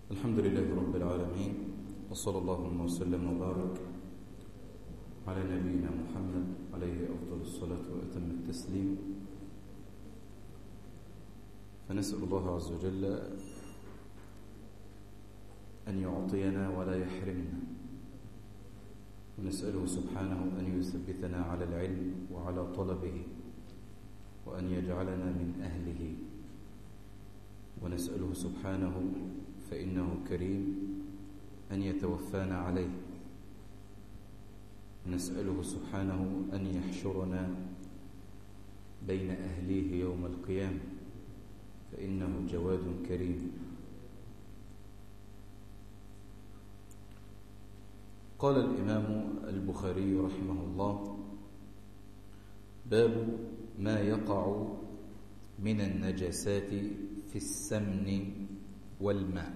الحمد لله رب العالمين وصلى الله وسلم وبارك على نبينا محمد عليه أفضل الصلاة وأتم التسليم فنسأل الله عز وجل أن يعطينا ولا يحرمنا ونسأله سبحانه أن يثبتنا على العلم وعلى طلبه وأن يجعلنا من أهله ونسأله سبحانه فإنه كريم أن يتوفانا عليه نسأله سبحانه أن يحشرنا بين أهليه يوم القيامة فإنه جواد كريم قال الإمام البخاري رحمه الله باب ما يقع من النجاسات في السمن والماء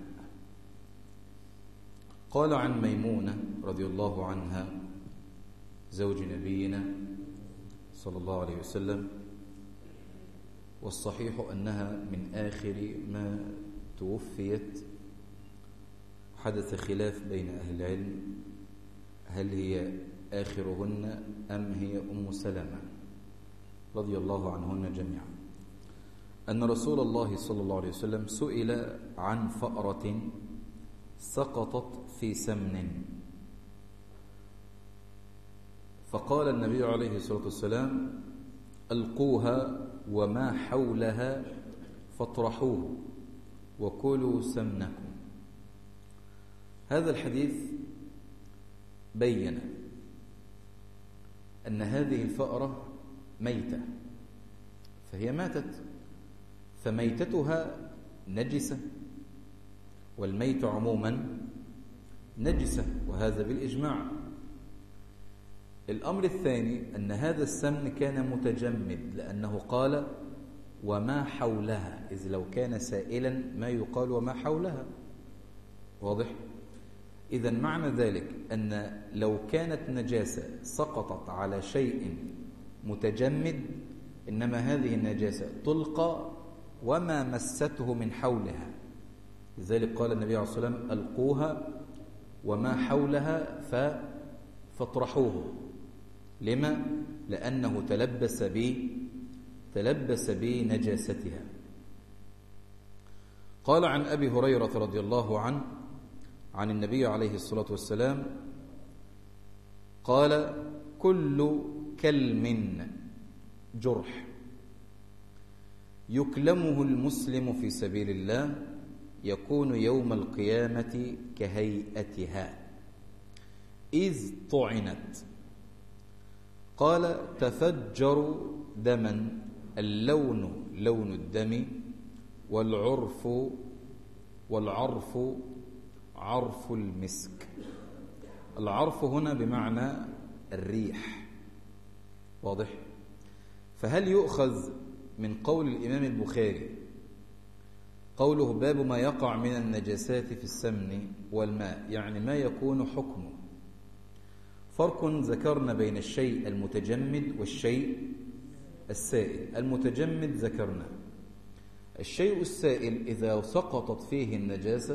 قال عن ميمونة رضي الله عنها زوج نبينا صلى الله عليه وسلم والصحيح أنها من آخر ما توفيت حدث خلاف بين أهل العلم هل هي آخرهن أم هي أم سلمة رضي الله عنهن جميعا أن رسول الله صلى الله عليه وسلم سئل عن فأرة سقطت في سمن فقال النبي عليه الصلاة والسلام ألقوها وما حولها فاطرحوه وكلوا سمنكم هذا الحديث بين أن هذه الفأرة ميتة فهي ماتت فميتتها نجسة والميت عموما نجسة وهذا بالإجماع الأمر الثاني أن هذا السمن كان متجمد لأنه قال وما حولها إذ لو كان سائلا ما يقال وما حولها واضح؟ إذا معنى ذلك أن لو كانت نجاسة سقطت على شيء متجمد إنما هذه النجاسة تلقى وما مسته من حولها لذلك قال النبي عليه الصلاة والسلام ألقوها وما حولها فاطرحوه لما؟ لأنه تلبس ب تلبس بنجاستها قال عن أبي هريرة رضي الله عنه عن النبي عليه الصلاة والسلام قال كل كلم جرح يكلمه المسلم في سبيل الله يكون يوم القيامة كهيئتها إذ طعنت قال تفجر دما اللون لون الدم والعرف والعرف عرف المسك العرف هنا بمعنى الريح واضح فهل يؤخذ من قول الإمام البخاري قوله باب ما يقع من النجاسات في السمن والماء يعني ما يكون حكمه فرق ذكرنا بين الشيء المتجمد والشيء السائل المتجمد ذكرنا الشيء السائل إذا سقطت فيه النجاسة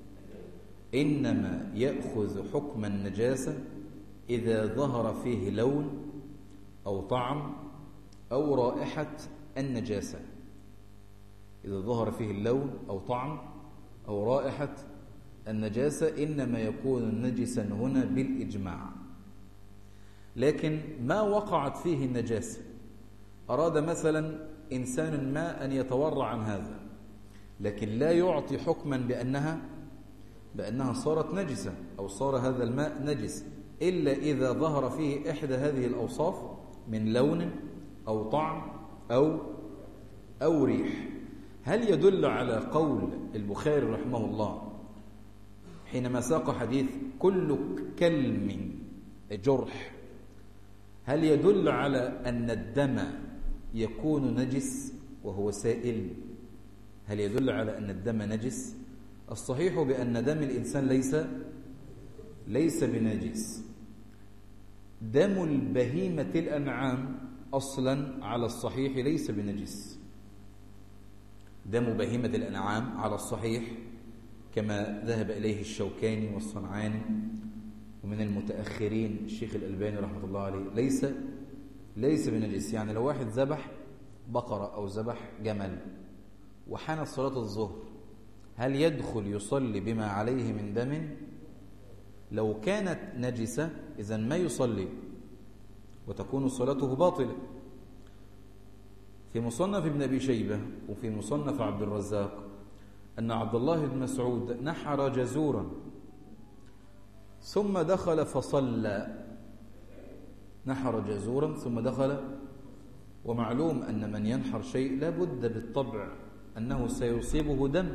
إنما يأخذ حكم النجاسة إذا ظهر فيه لون أو طعم أو رائحة النجاسة إذا ظهر فيه اللون أو طعم أو رائحة النجاسة إنما يكون نجسا هنا بالإجماع لكن ما وقعت فيه النجاسة أراد مثلا إنسان ما أن يتورع عن هذا لكن لا يعطي حكما بأنها بأنها صارت نجسة أو صار هذا الماء نجس إلا إذا ظهر فيه إحدى هذه الأوصاف من لون أو طعم أو أو ريح هل يدل على قول البخاري رحمه الله حينما ساق حديث كل كلم جرح هل يدل على أن الدم يكون نجس وهو سائل هل يدل على أن الدم نجس الصحيح بأن دم الإنسان ليس ليس بنجس دم البهيمة الأنعام أصلا على الصحيح ليس بنجس دم بهيمة الأنعام على الصحيح كما ذهب إليه الشوكاني والصنعاني ومن المتأخرين الشيخ الألباني رحمة الله عليه ليس ليس بنجس يعني لو واحد ذبح بقرة أو ذبح جمل وحانت صلاة الظهر هل يدخل يصلي بما عليه من دم لو كانت نجسة إذا ما يصلي وتكون صلاته باطلة في مصنف ابن أبي شيبة وفي مصنف عبد الرزاق أن عبد الله بن مسعود نحر جزورا ثم دخل فصلى نحر جزورا ثم دخل ومعلوم أن من ينحر شيء لا بد بالطبع أنه سيصيبه دم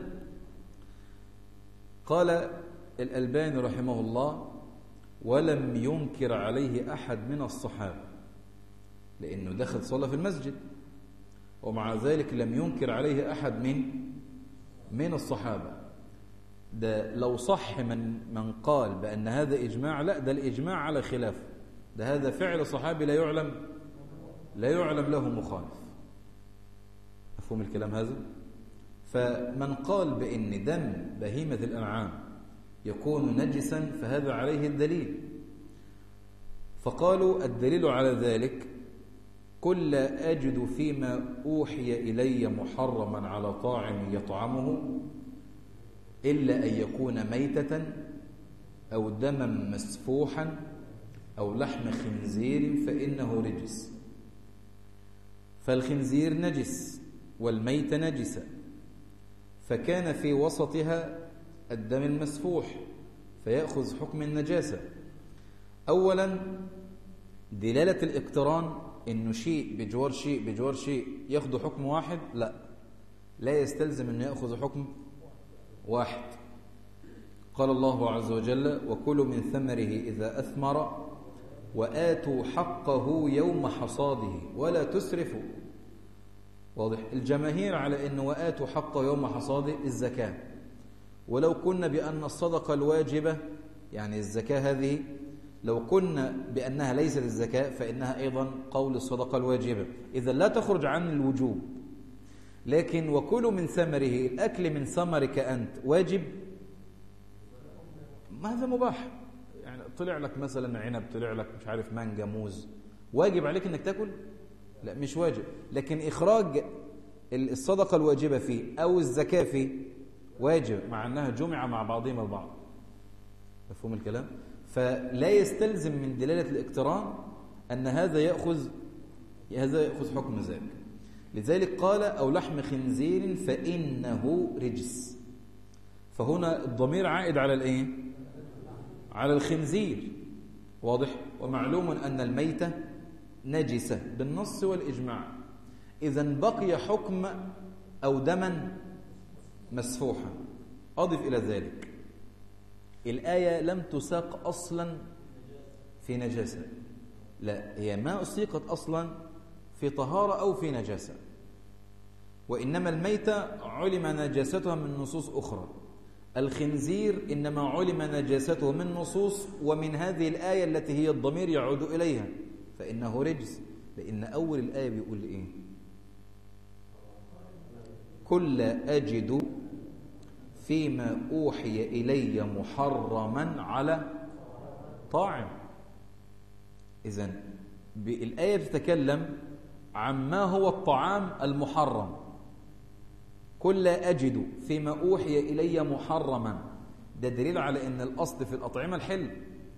قال الألباني رحمه الله ولم ينكر عليه أحد من الصحابة لأنه دخل صلى في المسجد ومع ذلك لم ينكر عليه أحد من من الصحابة ده لو صح من من قال بأن هذا إجماع لا ده الإجماع على خلاف ده هذا فعل صحابي لا يعلم لا يعلم له مخالف مفهوم الكلام هذا فمن قال بأن دم بهيمة الأنعام يكون نجسا فهذا عليه الدليل فقالوا الدليل على ذلك كل أجد فيما أوحي إلي محرما على طاعم يطعمه إلا أن يكون ميتة أو دما مسفوحا أو لحم خنزير فإنه رجس فالخنزير نجس والميت نجسة فكان في وسطها الدم المسفوح فيأخذ حكم النجاسة أولا دلالة الاقتران إنه شيء بجوار شيء بجوار شيء ياخذ حكم واحد لا لا يستلزم أنه يأخذ حكم واحد قال الله عز وجل وكلوا من ثمره إذا أثمر وآتوا حقه يوم حصاده ولا تسرفوا واضح الجماهير على أنه وآتوا حقه يوم حصاده الزكاة ولو كنا بأن الصدقة الواجبة يعني الزكاة هذه لو كنا بأنها ليست الزكاة فإنها أيضا قول الصدقة الواجبة إذا لا تخرج عن الوجوب لكن وكلوا من ثمره الأكل من ثمرك أنت واجب ما هذا مباح يعني طلع لك مثلا عنب طلع لك مش عارف مانجا موز واجب عليك انك تاكل لا مش واجب لكن إخراج الصدقة الواجبة فيه أو الزكاة فيه واجب مع أنها جمع مع بعضهم البعض مفهوم الكلام فلا يستلزم من دلالة الاقتران أن هذا يأخذ هذا يأخذ حكم ذلك لذلك قال أو لحم خنزير فإنه رجس فهنا الضمير عائد على الإيه؟ على الخنزير واضح ومعلوم أن الميتة نجسة بالنص والإجماع إذا بقي حكم أو دما مسفوحا أضف إلى ذلك الآية لم تساق أصلا في نجاسة لا هي ما أسيقت أصلا في طهارة أو في نجاسة وإنما الميتة علم نجاستها من نصوص أخرى الخنزير إنما علم نجاسته من نصوص ومن هذه الآية التي هي الضمير يعود إليها فإنه رجس لأن أول الآية بيقول إيه كل أجد فيما أوحي إلي محرما على طاعم إذن الآية تتكلم عما هو الطعام المحرم كل أجد فيما أوحي إلي محرما ده دليل على أن الأصل في الأطعمة الحل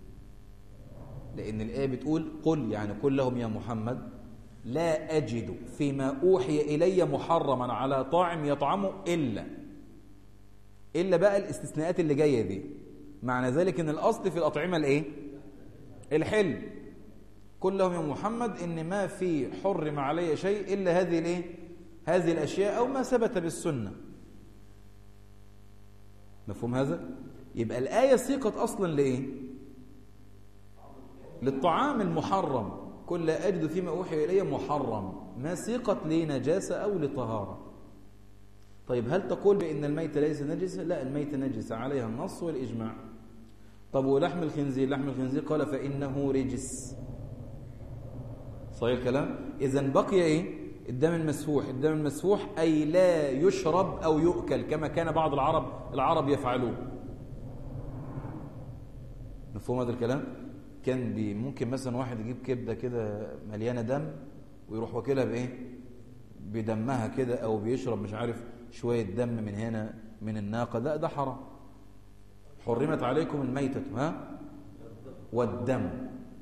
لأن الآية بتقول قل يعني قل لهم يا محمد لا أجد فيما أوحي إلي محرما على طاعم يطعمه إلا إلا بقى الاستثناءات اللي جاية دي معنى ذلك أن الأصل في الأطعمة الإيه؟ الحل قل لهم يا محمد إن ما في حرم علي شيء إلا هذه الإيه؟ هذه الأشياء أو ما ثبت بالسنة مفهوم هذا؟ يبقى الآية سيقت أصلا لإيه؟ للطعام المحرم كل أجد فيما أوحي إلي محرم ما سيقت لنجاسة أو لطهارة طيب هل تقول بأن الميتة ليس نجسة؟ لا الميتة نجسة عليها النص والإجماع طب ولحم الخنزير لحم الخنزير قال فإنه رجس صحيح الكلام إذا بقي إيه الدم المسفوح الدم المسفوح أي لا يشرب أو يؤكل كما كان بعض العرب العرب يفعلون مفهوم هذا الكلام كان بي ممكن مثلا واحد يجيب كبدة كده مليانة دم ويروح واكلها بإيه بدمها كده أو بيشرب مش عارف شوية دم من هنا من الناقة ده ده حرام حرمت عليكم الميتة ها والدم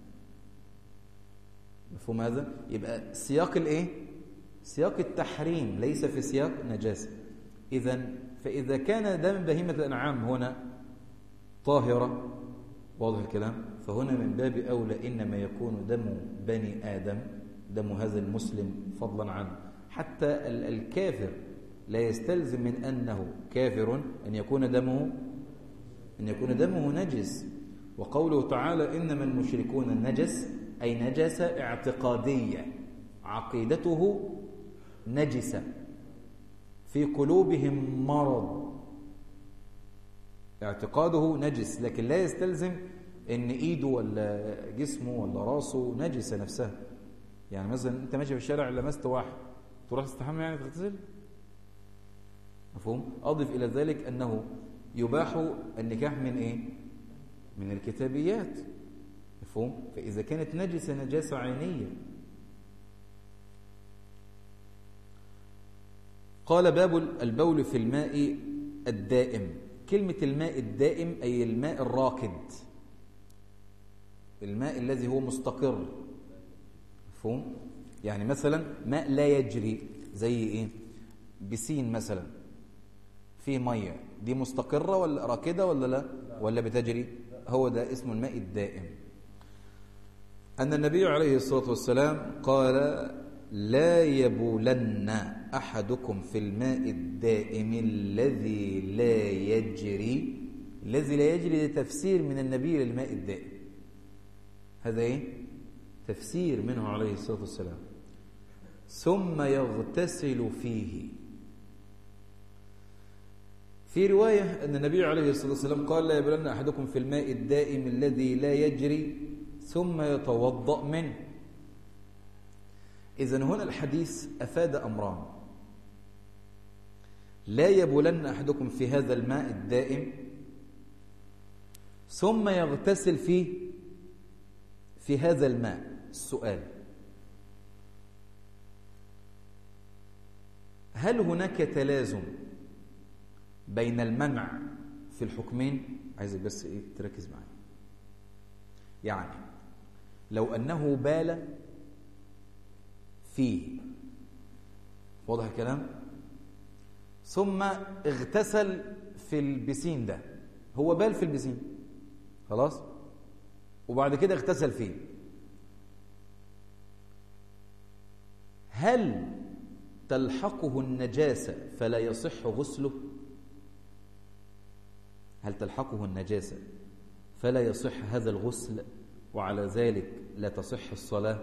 مفهوم هذا يبقى سياق الايه سياق التحريم ليس في سياق نجاسة إذا فإذا كان دم بهيمة الأنعام هنا طاهرة واضح الكلام فهنا من باب أولى إنما يكون دم بني آدم دم هذا المسلم فضلا عنه حتى الكافر لا يستلزم من أنه كافر أن يكون دمه أن يكون دمه نجس وقوله تعالى إنما المشركون النجس أي نجسة اعتقادية عقيدته نجسة في قلوبهم مرض اعتقاده نجس لكن لا يستلزم ان ايده ولا جسمه ولا راسه نجسه نفسها يعني مثلا انت ماشي في الشارع لمست واحد تروح تستحمى يعني تغتسل مفهوم اضف الى ذلك انه يباح النكاح من ايه من الكتابيات مفهوم فاذا كانت نجسه نجاسه عينيه قال باب البول في الماء الدائم كلمة الماء الدائم أي الماء الراكد الماء الذي هو مستقر مفهوم يعني مثلا ماء لا يجري زي ايه بسين مثلا فيه ميه دي مستقره ولا راكده ولا لا ولا بتجري هو ده اسمه الماء الدائم ان النبي عليه الصلاه والسلام قال لا يبولن احدكم في الماء الدائم الذي لا يجري الذي لا يجري ده تفسير من النبي للماء الدائم هذا ايه تفسير منه عليه الصلاه والسلام ثم يغتسل فيه في رواية أن النبي عليه الصلاة والسلام قال لا يبلن أحدكم في الماء الدائم الذي لا يجري ثم يتوضأ منه إذا هنا الحديث أفاد أمران لا يبولن أحدكم في هذا الماء الدائم ثم يغتسل فيه في هذا الماء السؤال هل هناك تلازم بين المنع في الحكمين عايزك بس ايه تركز معايا يعني لو انه بال فيه واضح الكلام ثم اغتسل في البسين ده هو بال في البسين خلاص وبعد كده اغتسل فيه هل تلحقه النجاسة فلا يصح غسله هل تلحقه النجاسة فلا يصح هذا الغسل وعلى ذلك لا تصح الصلاة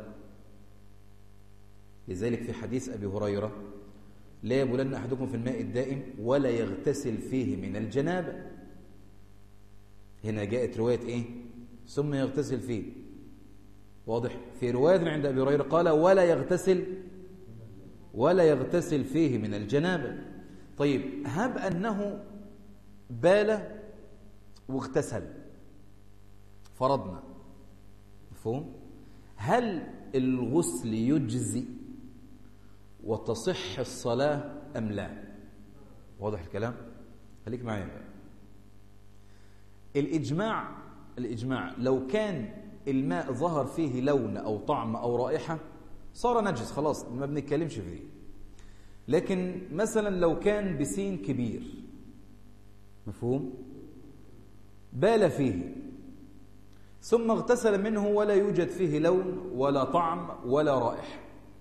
لذلك في حديث أبي هريرة لا يبولن أحدكم في الماء الدائم ولا يغتسل فيه من الجنابة هنا جاءت رواية إيه ثم يغتسل فيه واضح في رواية عند أبي هريرة قال ولا يغتسل ولا يغتسل فيه من الجنابة طيب هب أنه بال واغتسل فرضنا مفهوم هل الغسل يجزي وتصح الصلاة أم لا واضح الكلام خليك معايا بقى الإجماع الإجماع لو كان الماء ظهر فيه لون أو طعم أو رائحة صار نجس خلاص ما بنتكلمش فيه لكن مثلا لو كان بسين كبير مفهوم بال فيه ثم اغتسل منه ولا يوجد فيه لون ولا طعم ولا رائحة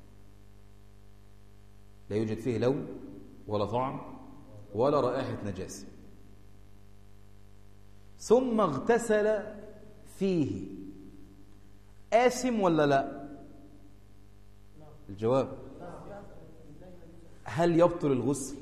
لا يوجد فيه لون ولا طعم ولا رائحة نجاسة ثم اغتسل فيه آثم ولا لا الجواب هل يبطل الغسل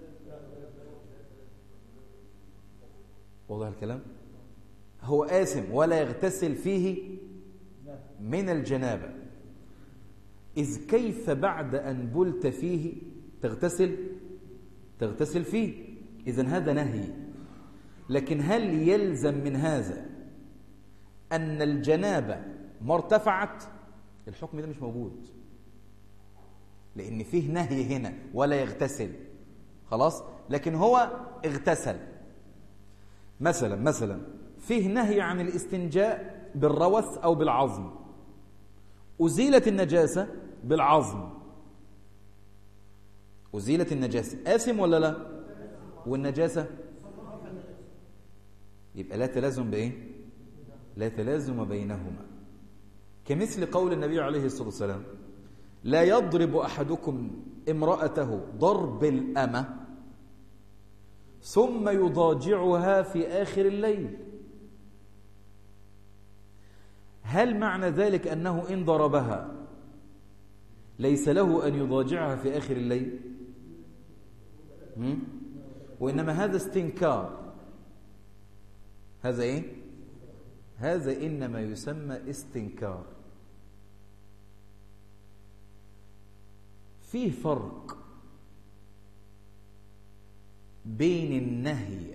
واضح الكلام هو آثم ولا يغتسل فيه من الجنابة إذ كيف بعد أن بلت فيه تغتسل تغتسل فيه إذن هذا نهي لكن هل يلزم من هذا أن الجنابة ما ارتفعت الحكم ده مش موجود لأن فيه نهي هنا ولا يغتسل خلاص لكن هو اغتسل مثلا مثلا فيه نهي عن الاستنجاء بالروث أو بالعظم أزيلت النجاسة بالعظم أزيلت النجاسة آثم ولا لا والنجاسة يبقى لا تلازم بإيه لا تلازم بينهما كمثل قول النبي عليه الصلاة والسلام لا يضرب أحدكم امرأته ضرب الأمة ثم يضاجعها في آخر الليل هل معنى ذلك أنه إن ضربها ليس له أن يضاجعها في آخر الليل وإنما هذا استنكار هذا إيه هذا إنما يسمى استنكار فيه فرق بين النهي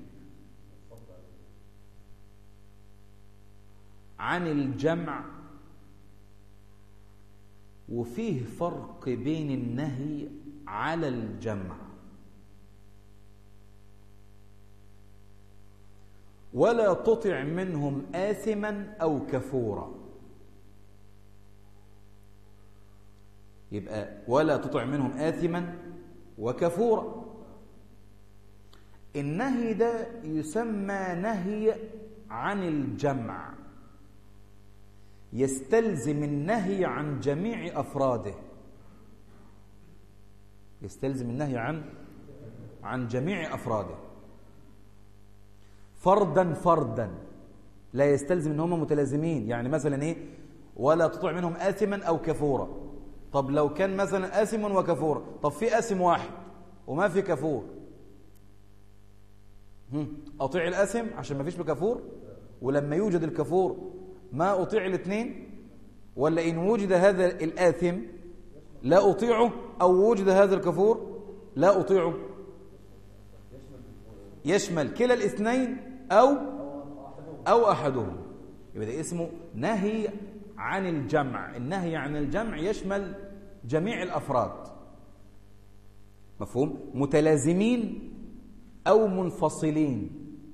عن الجمع وفيه فرق بين النهي على الجمع ولا تطع منهم آثما أو كفورا يبقى ولا تطع منهم آثما وكفورا النهي ده يسمى نهي عن الجمع يستلزم النهي عن جميع أفراده يستلزم النهي عن عن جميع أفراده فردا فردا لا يستلزم ان هم متلازمين يعني مثلا ايه ولا تطع منهم آثما أو كفورا طب لو كان مثلا آثم وكفورا طب في آثم واحد وما في كفور أطيع الآثم عشان ما فيش بكفور ولما يوجد الكفور ما أطيع الاثنين ولا إن وجد هذا الآثم لا أطيعه أو وجد هذا الكفور لا أطيعه يشمل كلا الاثنين أو أو أحدهم يبقى ده اسمه نهي عن الجمع النهي عن الجمع يشمل جميع الأفراد مفهوم متلازمين أو منفصلين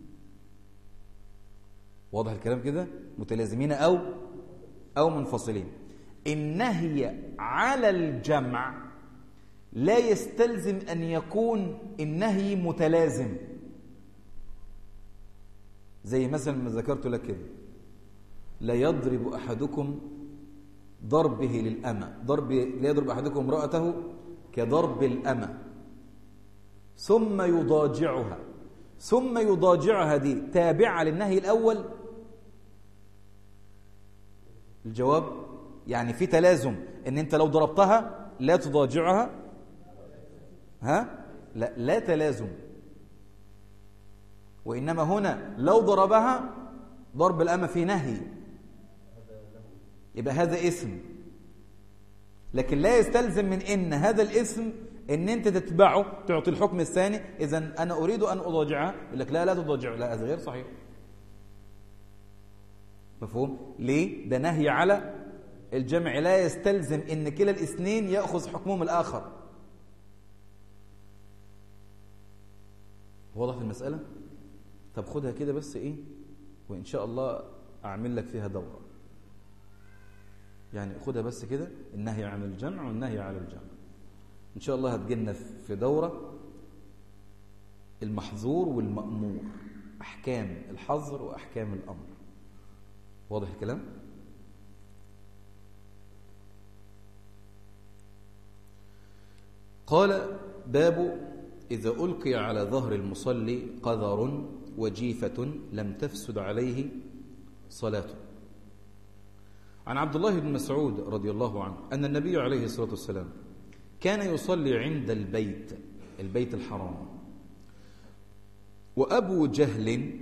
واضح الكلام كده متلازمين أو أو منفصلين النهي على الجمع لا يستلزم أن يكون النهي متلازم زي مثلا ما ذكرت لك كده لا يضرب أحدكم ضربه للأمة ضرب لا يضرب أحدكم امرأته كضرب الأمة ثم يضاجعها ثم يضاجعها دي تابعة للنهي الأول الجواب يعني في تلازم ان انت لو ضربتها لا تضاجعها ها لا لا تلازم وإنما هنا لو ضربها ضرب الأمة في نهي يبقى هذا اسم لكن لا يستلزم من إن هذا الاسم إن أنت تتبعه تعطي الحكم الثاني إذا أنا أريد أن أضاجعها يقول لك لا لا تضاجعه لا هذا غير صحيح مفهوم ليه ده نهي على الجمع لا يستلزم ان كلا الاثنين ياخذ حكمهم الاخر واضح المساله طب خدها كده بس ايه وان شاء الله اعمل لك فيها دوره يعني خدها بس كده النهي عن الجمع والنهي على الجمع ان شاء الله هتجينا في دوره المحظور والمأمور احكام الحظر واحكام الامر واضح الكلام قال باب إذا ألقي على ظهر المصلي قذر وجيفة لم تفسد عليه صلاته عن عبد الله بن مسعود رضي الله عنه أن النبي عليه الصلاة والسلام كان يصلي عند البيت البيت الحرام وأبو جهل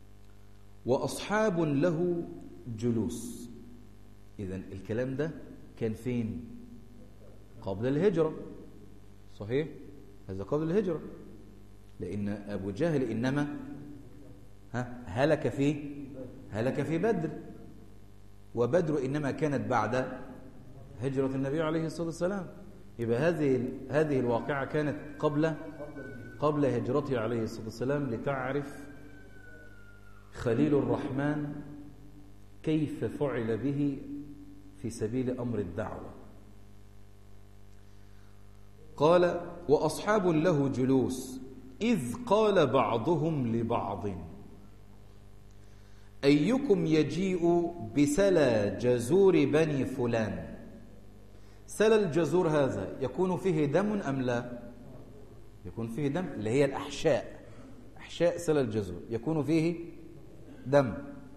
وأصحاب له جلوس إذا الكلام ده كان فين قبل الهجرة صحيح هذا قبل الهجرة لأن أبو جهل إنما ها هلك في هلك في بدر وبدر إنما كانت بعد هجرة النبي عليه الصلاة والسلام يبقى هذه هذه الواقعة كانت قبل قبل هجرته عليه الصلاة والسلام لتعرف خليل الرحمن كيف فعل به في سبيل أمر الدعوة قال وأصحاب له جلوس إذ قال بعضهم لبعض أيكم يجيء بسلى جزور بني فلان سلى الجزور هذا يكون فيه دم أم لا يكون فيه دم اللي هي الأحشاء أحشاء سلى الجزور يكون فيه دم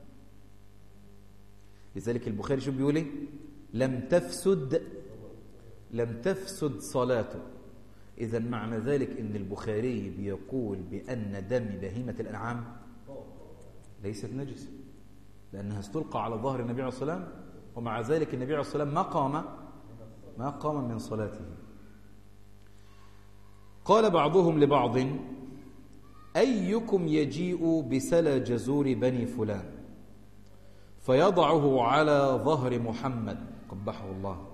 لذلك البخاري شو بيقول ايه لم تفسد لم تفسد صلاته إذا معنى ذلك أن البخاري بيقول بأن دم بهيمة الأنعام ليست نجسة لأنها استلقى على ظهر النبي عليه الصلاة والسلام ومع ذلك النبي عليه الصلاة والسلام ما قام ما قام من صلاته قال بعضهم لبعض أيكم يجيء بسلى جزور بني فلان فيضعه على ظهر محمد قبحه الله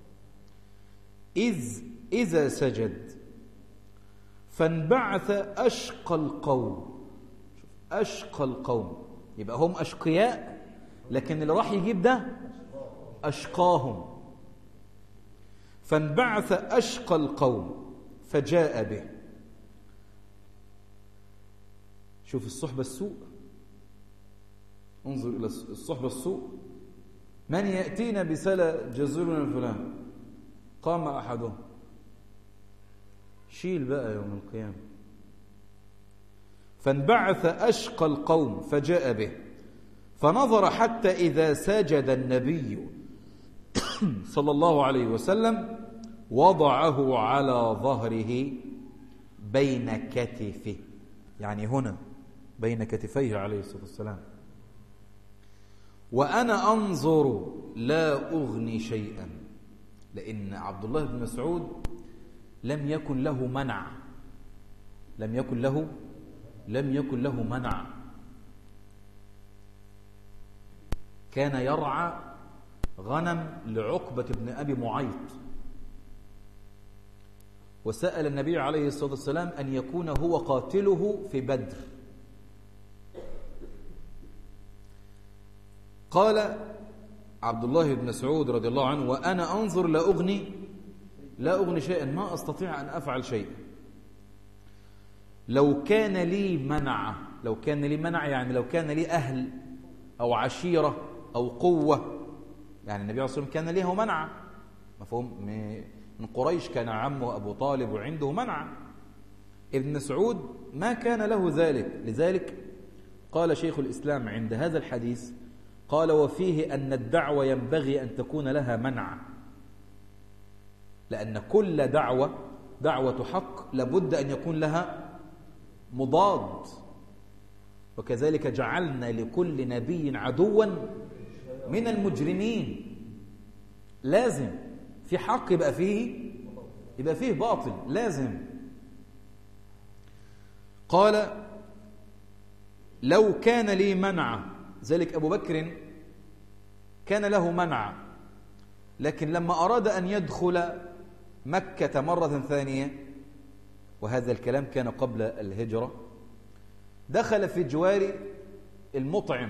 إذ إذا سجد فانبعث أشقى القوم أشقى القوم يبقى هم أشقياء لكن اللي راح يجيب ده أشقاهم فانبعث أشقى القوم فجاء به شوف الصحبة السوء انظر إلى الصحبة السوء من يأتينا بسلة جزر من فلان قام أحدهم شيل بقى يوم القيامة فانبعث أشقى القوم فجاء به فنظر حتى إذا سجد النبي صلى الله عليه وسلم وضعه على ظهره بين كتفه يعني هنا بين كتفيه عليه الصلاة والسلام وأنا أنظر لا أغني شيئا لأن عبد الله بن مسعود لم يكن له منع لم يكن له لم يكن له منع كان يرعى غنم لعقبة بن أبي معيط وسأل النبي عليه الصلاة والسلام أن يكون هو قاتله في بدر قال عبد الله بن مسعود رضي الله عنه وأنا أنظر لا أغني لا أغني شيئا ما أستطيع أن أفعل شيئا لو كان لي منع لو كان لي منع يعني لو كان لي أهل أو عشيرة أو قوة يعني النبي عليه الصلاة والسلام كان له منع مفهوم من قريش كان عمه أبو طالب وعنده منع ابن مسعود ما كان له ذلك لذلك قال شيخ الإسلام عند هذا الحديث قال وفيه أن الدعوة ينبغي أن تكون لها منع لأن كل دعوة دعوة حق لابد أن يكون لها مضاد وكذلك جعلنا لكل نبي عدوا من المجرمين لازم في حق يبقى فيه يبقى فيه باطل لازم قال لو كان لي منع ذلك أبو بكر كان له منع لكن لما أراد أن يدخل مكة مرة ثانية وهذا الكلام كان قبل الهجرة دخل في جوار المطعم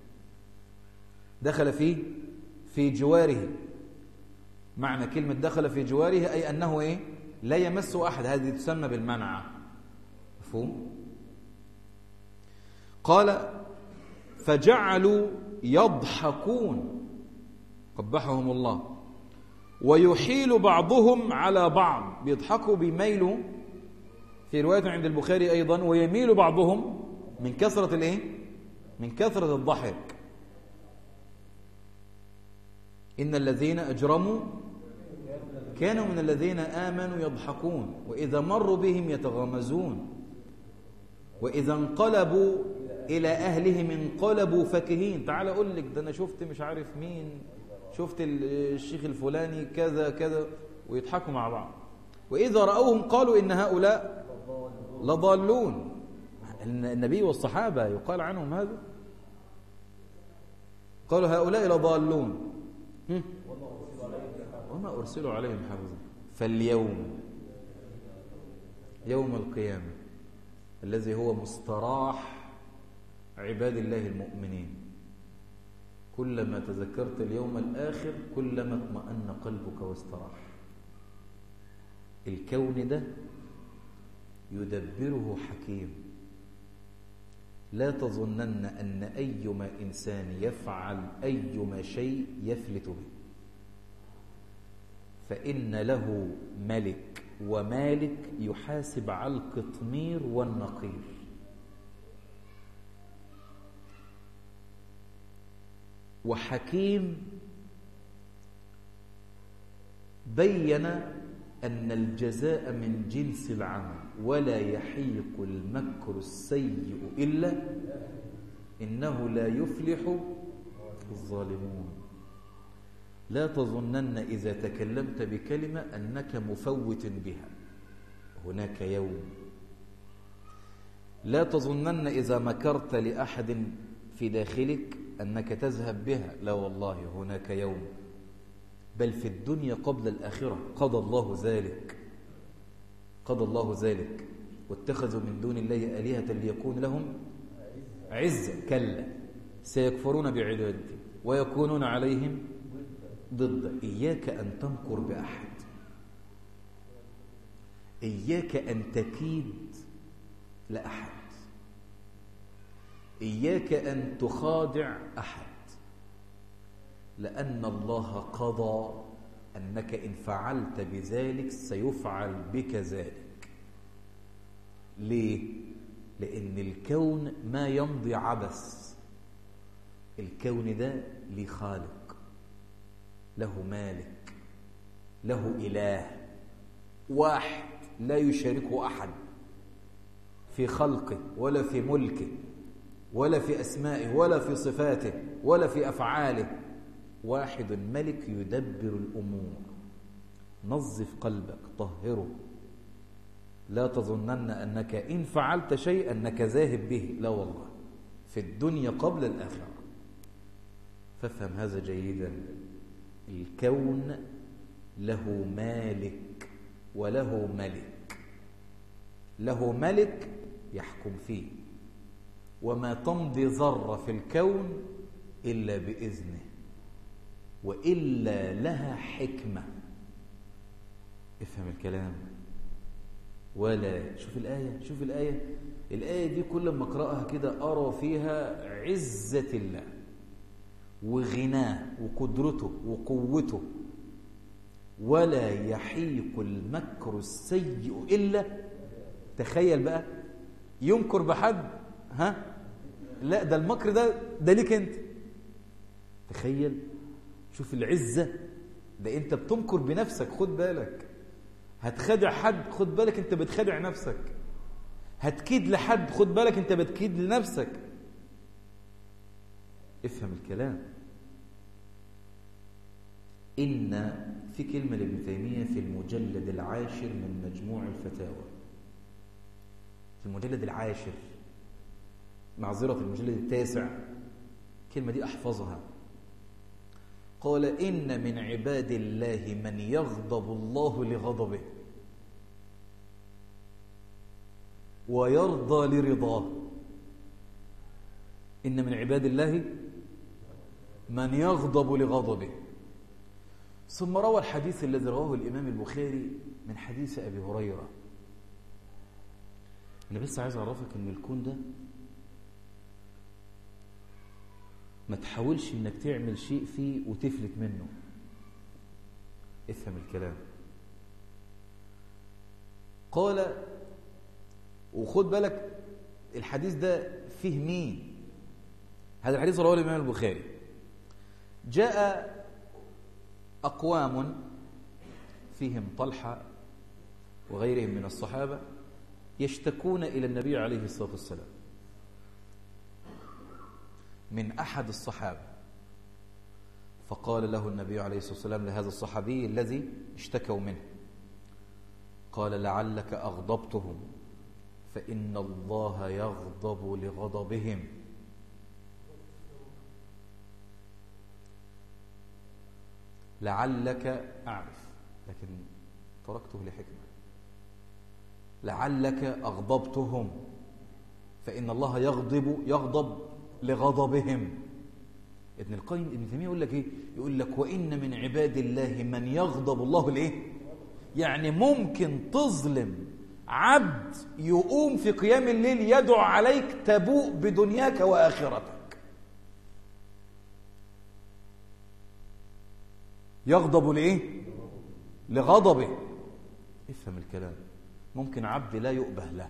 دخل في في جواره معنى كلمة دخل في جواره أي أنه إيه لا يمس أحد هذه تسمى بالمنع مفهوم قال فجعلوا يضحكون قبحهم الله ويحيل بعضهم على بعض بيضحكوا بيميلوا في رواية عند البخاري أيضا ويميل بعضهم من كثرة الإيه؟ من كثرة الضحك إن الذين أجرموا كانوا من الذين آمنوا يضحكون وإذا مروا بهم يتغامزون وإذا انقلبوا إلى أهلهم انقلبوا فكهين تعال أقول لك ده أنا شفت مش عارف مين شفت الشيخ الفلاني كذا كذا ويضحكوا مع بعض وإذا رأوهم قالوا إن هؤلاء لضالون النبي والصحابة يقال عنهم هذا قالوا هؤلاء لضالون وما أرسلوا عليهم حافظا فاليوم يوم القيامة الذي هو مستراح عباد الله المؤمنين كلما تذكرت اليوم الآخر كلما اطمأن قلبك واستراح الكون ده يدبره حكيم لا تظنن أن أيما إنسان يفعل أيما شيء يفلت به فإن له ملك ومالك يحاسب على القطمير والنقير وحكيم بين أن الجزاء من جنس العمل ولا يحيق المكر السيء إلا إنه لا يفلح الظالمون لا تظنن إذا تكلمت بكلمة أنك مفوت بها هناك يوم لا تظنن إذا مكرت لأحد في داخلك أنك تذهب بها لا والله هناك يوم بل في الدنيا قبل الآخرة قضى الله ذلك قضى الله ذلك واتخذوا من دون الله آلهة ليكون لهم عزة كلا سيكفرون بعبادتي ويكونون عليهم ضد إياك أن تنكر بأحد إياك أن تكيد لأحد إياك أن تخادع أحد لأن الله قضى أنك إن فعلت بذلك سيفعل بك ذلك ليه؟ لأن الكون ما يمضي عبث الكون ده ليه خالق له مالك له إله واحد لا يشاركه أحد في خلقه ولا في ملكه ولا في أسمائه ولا في صفاته ولا في أفعاله واحد ملك يدبر الأمور نظف قلبك طهره لا تظنن أنك إن فعلت شيئا أنك ذاهب به لا والله في الدنيا قبل الآخرة فافهم هذا جيدا الكون له مالك وله ملك له ملك يحكم فيه وما تمضي ذرة في الكون إلا بإذنه وإلا لها حكمة افهم الكلام ولا شوف الآية شوف الآية الآية دي كل ما أقرأها كده أرى فيها عزة الله وغناه وقدرته وقوته ولا يحيق المكر السيء إلا تخيل بقى يمكر بحد ها لا ده المكر ده ده ليك انت تخيل شوف العزة ده انت بتمكر بنفسك خد بالك هتخدع حد خد بالك انت بتخدع نفسك هتكيد لحد خد بالك انت بتكيد لنفسك افهم الكلام إن في كلمة لابن تيمية في المجلد العاشر من مجموع الفتاوى في المجلد العاشر معذرة في المجلد التاسع الكلمة دي أحفظها قال إن من عباد الله من يغضب الله لغضبه ويرضى لرضاه إن من عباد الله من يغضب لغضبه ثم روى الحديث الذي رواه الإمام البخاري من حديث أبي هريرة أنا بس عايز أعرفك أن الكون ده ما تحاولش انك تعمل شيء فيه وتفلت منه افهم الكلام قال وخد بالك الحديث ده فيه مين هذا الحديث رواه الامام البخاري جاء اقوام فيهم طلحه وغيرهم من الصحابه يشتكون الى النبي عليه الصلاه والسلام من أحد الصحابة فقال له النبي عليه الصلاة والسلام لهذا الصحابي الذي اشتكوا منه قال لعلك أغضبتهم فإن الله يغضب لغضبهم لعلك أعرف لكن تركته لحكمة لعلك أغضبتهم فإن الله يغضب يغضب لغضبهم ابن القيم ابن تيمية يقول لك إيه يقول لك وإن من عباد الله من يغضب الله لإيه يعني ممكن تظلم عبد يقوم في قيام الليل يدعو عليك تبوء بدنياك وآخرتك يغضب لإيه لغضبه افهم الكلام ممكن عبد لا يؤبه له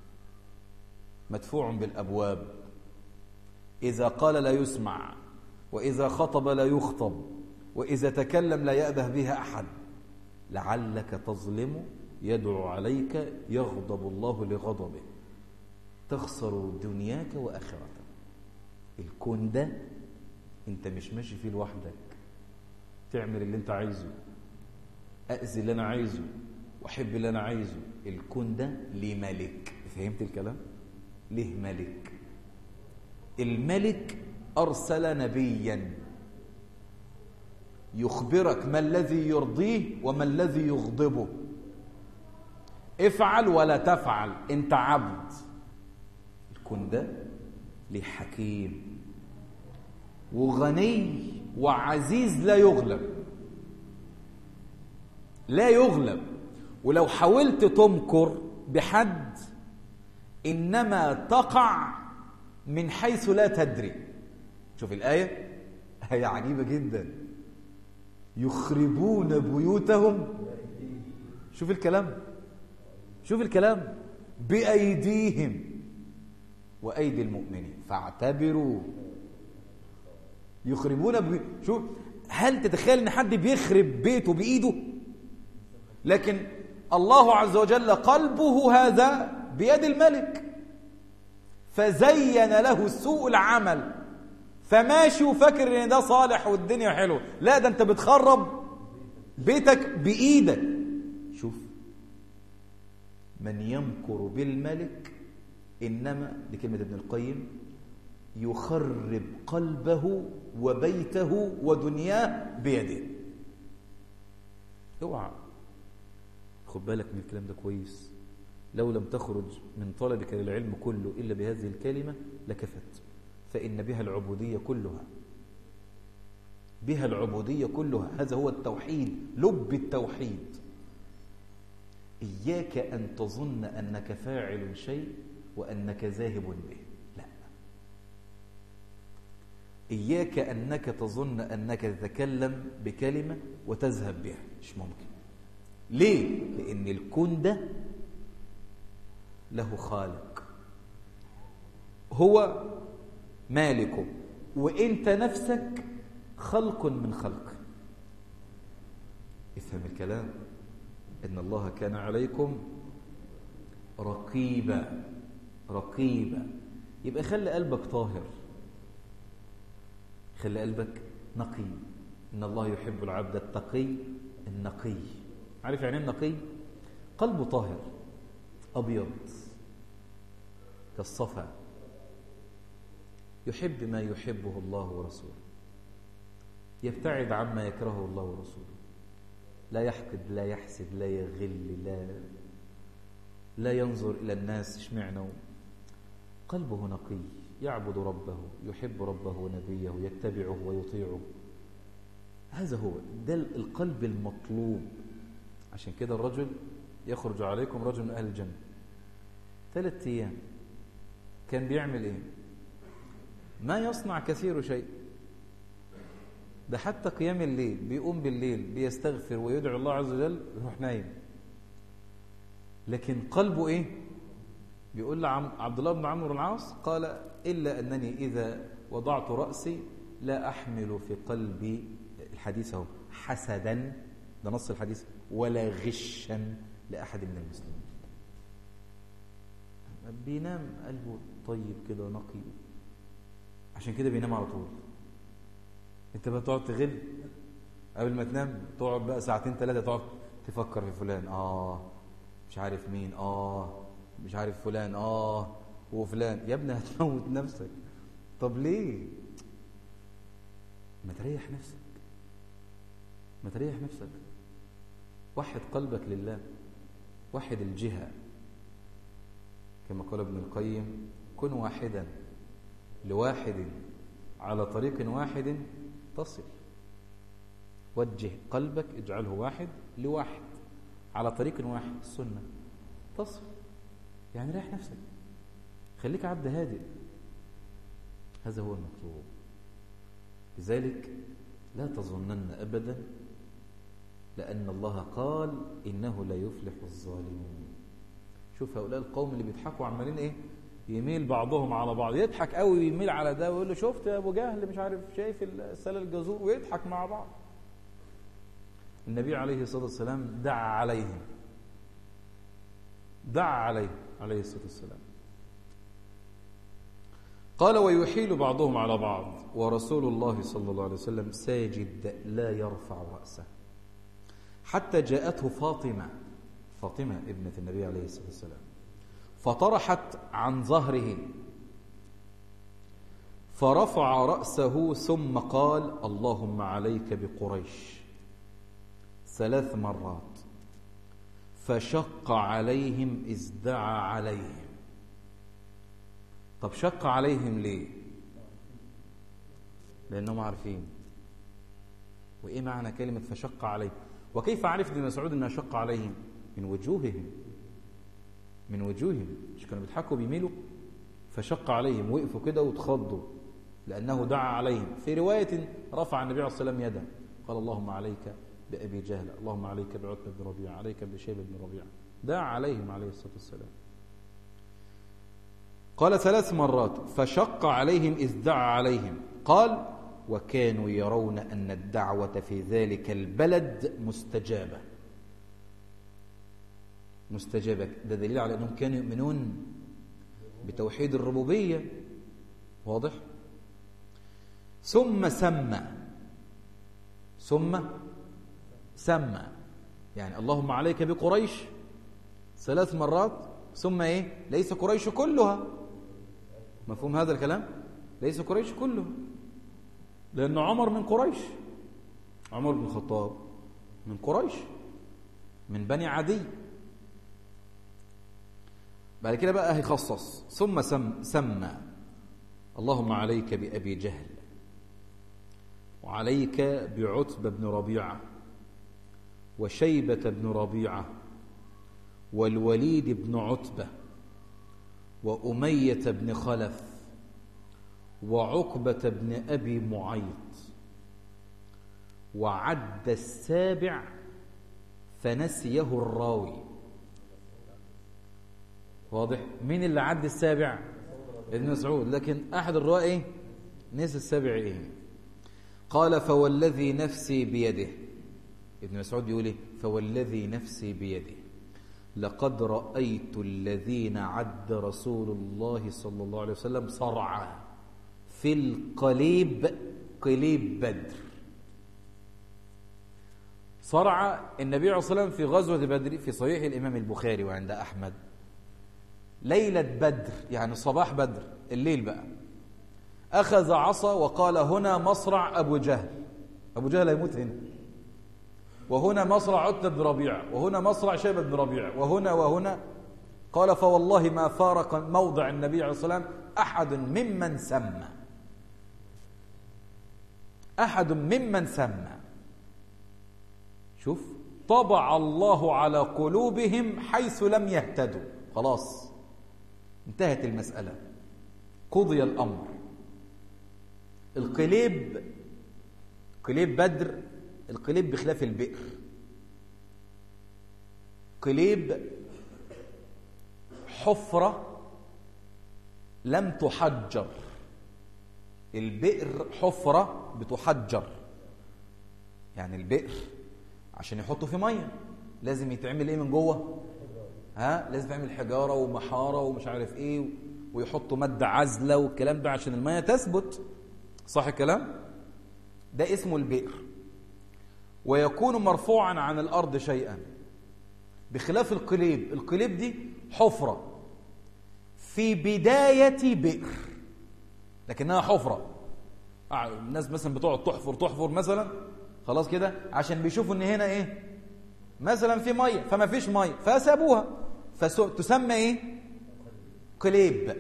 مدفوع بالأبواب إذا قال لا يسمع وإذا خطب لا يخطب وإذا تكلم لا يأبه بها أحد لعلك تظلم يدعو عليك يغضب الله لغضبه تخسر دنياك وآخرتك الكون ده انت مش ماشي فيه لوحدك تعمل اللي انت عايزه أأذي اللي أنا عايزه وأحب اللي أنا عايزه الكون ده ليه ملك فهمت الكلام؟ ليه ملك الملك أرسل نبيا يخبرك ما الذي يرضيه وما الذي يغضبه افعل ولا تفعل انت عبد الكون ده ليه حكيم وغني وعزيز لا يغلب لا يغلب ولو حاولت تمكر بحد إنما تقع من حيث لا تدري شوف الآية آية عجيبة جدا يخربون بيوتهم شوف الكلام شوف الكلام بأيديهم وأيدي المؤمنين فاعتبروا يخربون بي... شوف هل تتخيل ان حد بيخرب بيته بايده لكن الله عز وجل قلبه هذا بيد الملك فزين له سوء العمل فماشي وفاكر ان ده صالح والدنيا حلوه لا ده انت بتخرب بيتك بايدك شوف من يمكر بالملك انما دي كلمه ابن القيم يخرب قلبه وبيته ودنياه بيده اوعى خد بالك من الكلام ده كويس لو لم تخرج من طلبك للعلم كله إلا بهذه الكلمة لكفت فإن بها العبودية كلها بها العبودية كلها هذا هو التوحيد لب التوحيد إياك أن تظن أنك فاعل شيء وأنك ذاهب به لا إياك أنك تظن أنك تتكلم بكلمة وتذهب بها مش ممكن ليه؟ لأن الكون ده له خالق هو مالكه وانت نفسك خلق من خلقه افهم الكلام ان الله كان عليكم رقيبا رقيبا يبقى خلي قلبك طاهر خلي قلبك نقي ان الله يحب العبد التقي النقي عارف يعني النقي قلبه طاهر ابيض كالصفا يحب ما يحبه الله ورسوله يبتعد عما يكرهه الله ورسوله لا يحقد لا يحسد لا يغل لا لا ينظر إلى الناس اشمعنى قلبه نقي يعبد ربه يحب ربه ونبيه يتبعه ويطيعه هذا هو ده القلب المطلوب عشان كده الرجل يخرج عليكم رجل من أهل الجنة ثلاثة أيام كان بيعمل إيه ما يصنع كثير شيء ده حتى قيام الليل بيقوم بالليل بيستغفر ويدعو الله عز وجل يروح نايم لكن قلبه ايه بيقول عبد الله بن عمرو العاص قال إلا أنني إذا وضعت رأسي لا أحمل في قلبي الحديث اهو حسدا ده نص الحديث ولا غشا لأحد من المسلمين بينام قلبه طيب كده نقي عشان كده بينام على طول انت بتقعد تغل قبل ما تنام تقعد بقى ساعتين ثلاثة تقعد تفكر في فلان اه مش عارف مين اه مش عارف فلان اه وفلان يا ابني هتموت نفسك طب ليه ما تريح نفسك ما تريح نفسك وحد قلبك لله وحد الجهة كما قال ابن القيم كن واحدا لواحد على طريق واحد تصل وجه قلبك اجعله واحد لواحد على طريق واحد السنة تصل يعني ريح نفسك خليك عبد هادئ هذا هو المطلوب لذلك لا تظنن أبدا لأن الله قال إنه لا يفلح الظالمون شوف هؤلاء القوم اللي بيضحكوا عمالين إيه يميل بعضهم على بعض يضحك قوي ويميل على ده ويقول له شفت يا ابو جهل مش عارف شايف السله الجزور ويضحك مع بعض النبي عليه الصلاه والسلام دعا عليهم دعا عليه عليه الصلاه والسلام قال ويحيل بعضهم على بعض ورسول الله صلى الله عليه وسلم ساجد لا يرفع رأسه حتى جاءته فاطمة فاطمة ابنة النبي عليه الصلاة والسلام فطرحت عن ظهره فرفع رأسه ثم قال اللهم عليك بقريش ثلاث مرات فشق عليهم إذ دعا عليهم طب شق عليهم ليه لأنهم عارفين وإيه معنى كلمة فشق عليهم وكيف عرف ابن مسعود أنها شق عليهم من وجوههم من وجوههم مش كانوا بيضحكوا بيميلوا فشق عليهم وقفوا كده وتخضوا لأنه دعا عليهم في رواية رفع النبي عليه الصلاة والسلام يده قال اللهم عليك بأبي جهل اللهم عليك بعتبة بن ربيعة عليك بشيبة بن ربيعة دعا عليهم عليه الصلاة والسلام قال ثلاث مرات فشق عليهم إذ دعا عليهم قال وكانوا يرون أن الدعوة في ذلك البلد مستجابة مستجابة ده دليل على أنهم كانوا يؤمنون بتوحيد الربوبية واضح ثم سمى ثم سمى يعني اللهم عليك بقريش ثلاث مرات ثم ايه ليس قريش كلها مفهوم هذا الكلام ليس قريش كله لأن عمر من قريش عمر بن الخطاب من قريش من بني عدي بعد كده بقى هيخصص ثم سم سمى اللهم عليك بأبي جهل وعليك بعتبة بن ربيعة وشيبة بن ربيعة والوليد بن عتبة وأمية بن خلف وعقبة بن أبي معيط وعد السابع فنسيه الراوي واضح مين اللي عد السابع ابن مسعود لكن أحد الرواة إيه نسي السابع إيه قال فوالذي نفسي بيده ابن مسعود بيقول إيه فوالذي نفسي بيده لقد رأيت الذين عد رسول الله صلى الله عليه وسلم صرعى في القليب قليب بدر صرع النبي عليه الصلاة والسلام في غزوة بدر في صحيح الإمام البخاري وعند أحمد ليلة بدر يعني صباح بدر الليل بقى أخذ عصا وقال هنا مصرع أبو جهل أبو جهل يموت هنا وهنا مصرع عتبة بن ربيعة وهنا مصرع شيبة بن ربيعة وهنا وهنا قال فوالله ما فارق موضع النبي عليه الصلاة والسلام أحد ممن سمى أحد ممن سمى شوف طبع الله على قلوبهم حيث لم يهتدوا خلاص انتهت المسألة قضي الأمر القليب قليب بدر القليب بخلاف البئر قليب حفرة لم تحجر البئر حفرة بتحجر يعني البئر عشان يحطوا في مية لازم يتعمل ايه من جوه ها لازم يعمل حجارة ومحارة ومش عارف ايه ويحطوا مادة عازلة والكلام ده عشان المية تثبت صح الكلام ده اسمه البئر ويكون مرفوعا عن الأرض شيئا بخلاف القليب القليب دي حفرة في بداية بئر لكنها حفرة الناس مثلا بتقعد تحفر تحفر مثلا خلاص كده عشان بيشوفوا ان هنا ايه مثلا في ميه فما فيش ميه فسابوها فتسمى ايه قليب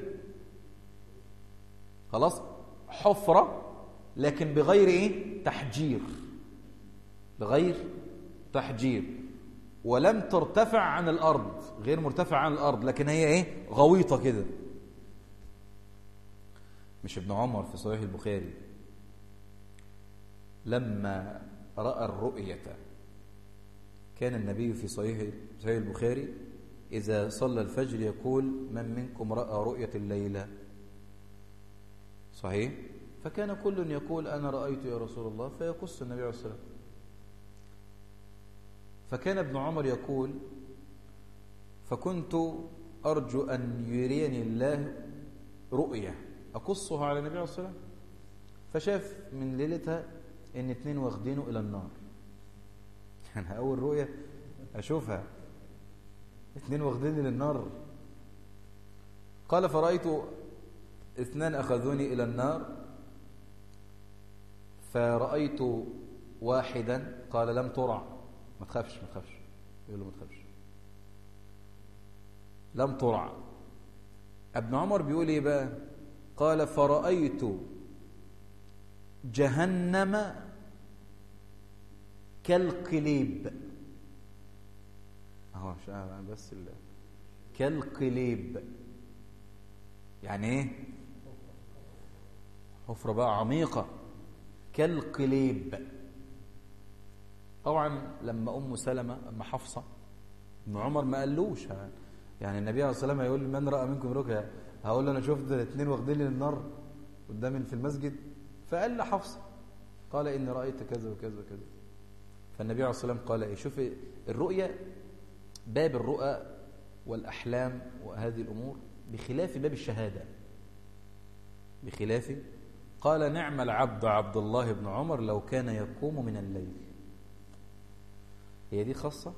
خلاص حفرة لكن بغير ايه تحجير بغير تحجير ولم ترتفع عن الأرض غير مرتفع عن الأرض لكن هي ايه غويطة كده مش ابن عمر في صحيح البخاري لما رأى الرؤية كان النبي في صحيح صحيح البخاري إذا صلى الفجر يقول من منكم رأى رؤية الليلة صحيح فكان كل يقول أنا رأيت يا رسول الله فيقص النبي عليه الصلاة والسلام فكان ابن عمر يقول فكنت أرجو أن يريني الله رؤية أقصها على النبي عليه الصلاة والسلام فشاف من ليلتها ان اتنين واخدينه الى النار يعني اول رؤية اشوفها اتنين واخديني للنار قال فرأيت اثنان اخذوني الى النار فرأيت واحدا قال لم ترع ما تخافش ما تخافش يقول له ما تخافش لم ترع ابن عمر بيقول ايه بقى قال فرأيت جهنم كالقليب اهو بس ال... كالقليب يعني ايه حفرة بقى عميقة كالقليب طبعا لما ام سلمة ام حفصة ابن عمر ما قالوش يعني النبي عليه الصلاه والسلام هيقول من راى منكم ركعه هقول له انا شفت اثنين واخدين لي النار قدامي في المسجد فقال لحفصة قال إني رأيت كذا وكذا وكذا فالنبي عليه الصلاة والسلام قال إيه شوف الرؤية باب الرؤى والأحلام وهذه الأمور بخلاف باب الشهادة بخلاف قال نعم العبد عبد الله بن عمر لو كان يقوم من الليل هي دي خاصة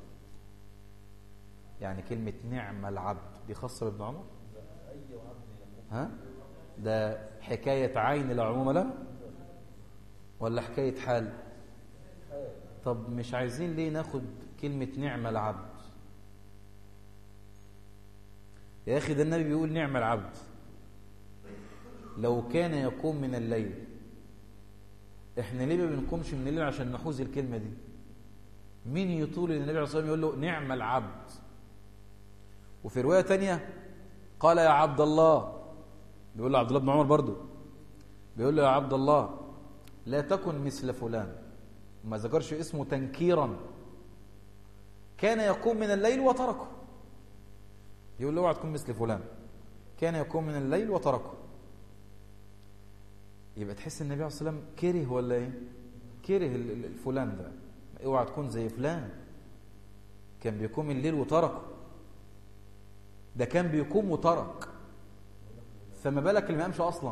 يعني كلمة نعم العبد دي خاصة بابن عمر ها ده حكاية عين لا عموم لها ولا حكاية حال طب مش عايزين ليه ناخد كلمة نعم العبد يا أخي ده النبي بيقول نعم العبد لو كان يقوم من الليل احنا ليه ما بنقومش من الليل عشان نحوز الكلمة دي مين يطول النبي عليه الصلاة والسلام يقول له نعم العبد وفي رواية تانية قال يا عبد الله بيقول له عبد الله بن عمر برضو بيقول له يا عبد الله لا تكن مثل فلان ما ذكرش اسمه تنكيرا كان يقوم من الليل وتركه يقول له اوعى تكون مثل فلان كان يقوم من الليل وتركه يبقى تحس النبي عليه الصلاه والسلام كره ولا ايه كره الفلان ده اوعى تكون زي فلان كان بيقوم الليل وتركه ده كان بيقوم وترك فما بالك اللي ما قامش اصلا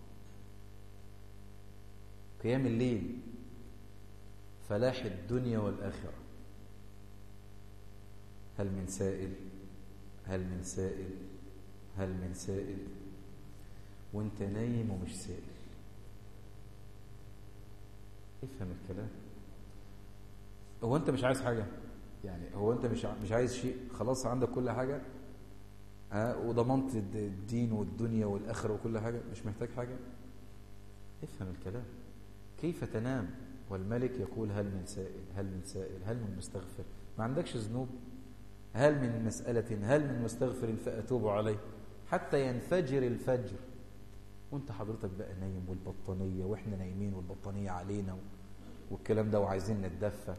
قيام الليل فلاح الدنيا والآخرة هل من سائل هل من سائل هل من سائل وانت نايم ومش سائل افهم الكلام هو انت مش عايز حاجة يعني هو انت مش مش عايز شيء خلاص عندك كل حاجة ها وضمنت الدين والدنيا والآخرة وكل حاجة مش محتاج حاجة افهم الكلام كيف تنام والملك يقول هل من سائل هل من سائل هل من مستغفر ما عندكش ذنوب هل من مسألة هل من مستغفر فأتوب عليه حتى ينفجر الفجر وانت حضرتك بقى نايم والبطانية واحنا نايمين والبطانية علينا والكلام ده وعايزين نتدفى